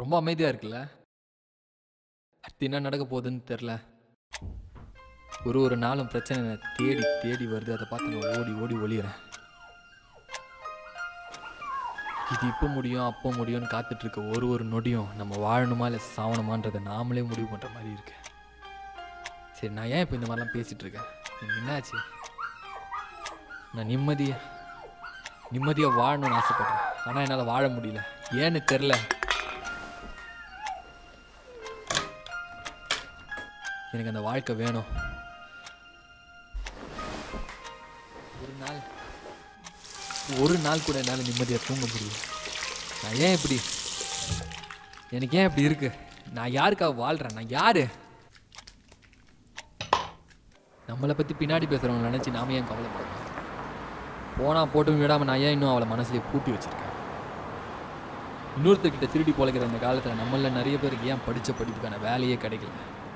ரொம்ப அமைதியாக இருக்குல்ல அடுத்து என்ன நடக்க போகுதுன்னு தெரில ஒரு ஒரு நாளும் பிரச்சனை என்னை தேடி தேடி வருது அதை பார்த்து நான் ஓடி ஓடி ஒளிகிறேன் இது இப்போ முடியும் அப்போ முடியும்னு காத்துட்டு இருக்க ஒரு ஒரு நொடியும் நம்ம வாழணுமா இல்லை சாவணுமான்றதை நாமளே முடிவு பண்ணுற மாதிரி இருக்கு சரி நான் ஏன் இப்போ இந்த மாதிரிலாம் பேசிட்டு இருக்கேன் எனக்கு என்னாச்சு நான் நிம்மதியா நிம்மதியாக வாழணும்னு ஆசைப்படுறேன் ஆனால் என்னால் வாழ முடியல ஏன்னு தெரில எனக்கு அந்த வாழ்க்கை வேணும் ஒரு நாள் ஒரு நாள் கூட என்னால் நிம்மதியாக தூங்க முடியும் நான் ஏன் இப்படி எனக்கு ஏன் இப்படி இருக்கு நான் யாருக்காக வாழ்கிறேன் நான் யாரு நம்மளை பற்றி பின்னாடி பேசுகிறவங்க நினச்சி நாம ஏன் கவலைப்படணும் போனால் போட்டும் விடாமல் நான் ஏன் இன்னும் அவளை மனசுலேயே பூட்டி வச்சிருக்கேன் இன்னொருத்தர்கிட்ட திருடி பொழைக்கிற இந்த காலத்தில் நம்மள நிறைய பேருக்கு ஏன் படித்த படிப்புக்கான வேலையே கிடைக்கல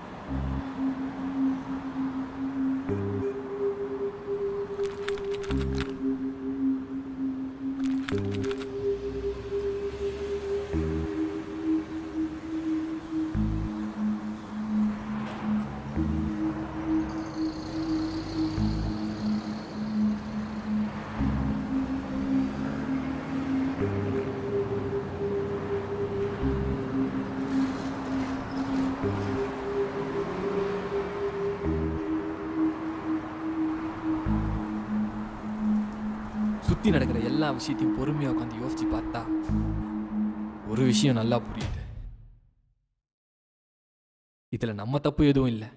சுற்றி நடக்கிற எல்லா விஷயத்தையும் பொறுமையாக உட்காந்து யோசிச்சு பார்த்தா ஒரு விஷயம் நல்லா புரியுது இதில் நம்ம தப்பு எதுவும் இல்லை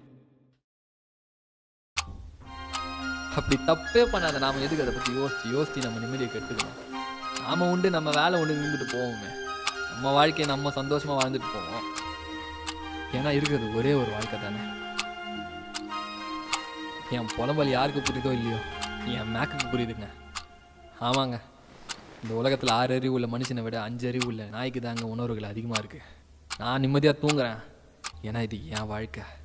அப்படி தப்பே பண்ணாத நாம எதுக்கு அதை பற்றி யோசிச்சு யோசிச்சு நம்ம நிம்மதியை கெட்டுக்கணும் நாம உண்டு நம்ம வேலை உண்டு நின்றுட்டு போவோமே நம்ம வாழ்க்கையை நம்ம சந்தோஷமா வாழ்ந்துட்டு போவோம் ஏன்னா இருக்கிறது ஒரே ஒரு வாழ்க்கை தானே என் புலம்பல் யாருக்கு புரியுதோ இல்லையோ என் மேக்குக்கு புரியுதுங்க ஆமாங்க இந்த உலகத்தில் ஆறு அறிவு உள்ள மனுஷனை விட அஞ்சு அறிவு உள்ள நாய்க்கு தாங்க உணர்வுகள் அதிகமாக இருக்குது நான் நிம்மதியாக தூங்குறேன் ஏன்னா இது என் வாழ்க்கை